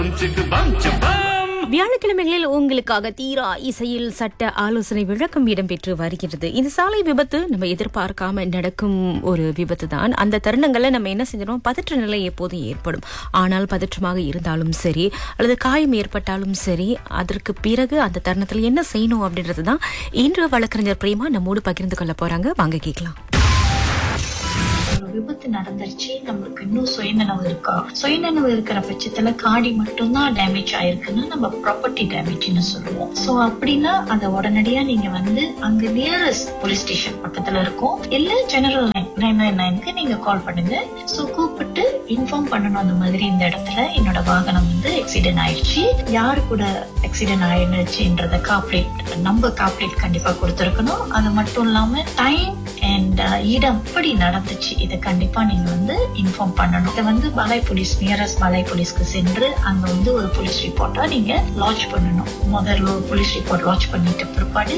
பம் சிக்கு பம் சபம் வியாழக்கிழமைகளில் உங்களுக்காக தீரா இசையில் சட்ட ஆலோசனை விளக்கம் இடம்பெற்று வருகிறது இந்த சாலை விபத்து நம்ம எதிர்பார்க்காம நடக்கும் ஒரு விபத்து தான் அந்த தருணங்கள்ல நம்ம என்ன செஞ்சிடும் பதற்ற நிலை எப்போதும் ஏற்படும் ஆனால் பதற்றமாக இருந்தாலும் சரி அல்லது காயம் ஏற்பட்டாலும் சரி அதற்கு பிறகு அந்த தருணத்தில் என்ன செய்யணும் அப்படின்றது தான் இன்று வழக்கறிஞர் பிரேமா நம்மோடு பகிர்ந்து கொள்ள போறாங்க வாங்க கேட்கலாம் ஒரு விபத்து நடந்துருச்சு நம்மளுக்கு இன்னும் சுயநனவு இருக்கா சுயநனவு இருக்கிற பட்சத்துல காடி மட்டும்தான் டேமேஜ் ஆயிருக்குன்னா நம்ம ப்ராப்பர்ட்டி டேமேஜ்னு சொல்லுவோம் சோ அப்படின்னா அதை உடனடியா நீங்க வந்து அங்க நியரஸ்ட் போலீஸ் ஸ்டேஷன் பக்கத்துல இருக்கும் இல்ல ஜெனரல் நைன் நைன் நைனுக்கு நீங்க கால் பண்ணுங்க சோ கூப்பிட்டு இன்ஃபார்ம் பண்ணணும் அந்த மாதிரி இந்த இடத்துல என்னோட வாகனம் வந்து ஆக்சிடென்ட் ஆயிடுச்சு யாரு கூட ஆக்சிடென்ட் ஆயிடுச்சுன்றத காப்ரேட் நம்ம காப்ரேட் கண்டிப்பா கொடுத்துருக்கணும் அது மட்டும் இல்லாம டைம் அண்ட் இடம் எப்படி நடந்துச்சு இதை கண்டிப்பா நீங்க வந்து இன்ஃபார்ம் பண்ணணும் இதை வந்து மலை போலீஸ் நியரஸ்ட் மலை போலீஸ்க்கு சென்று அங்க வந்து ஒரு போலீஸ் ரிப்போர்ட்டா நீங்க லாட்ச் பண்ணணும் முதல்ல ஒரு போலீஸ் ரிப்போர்ட் லாட்ச் பண்ணிட்ட பிற்பாடு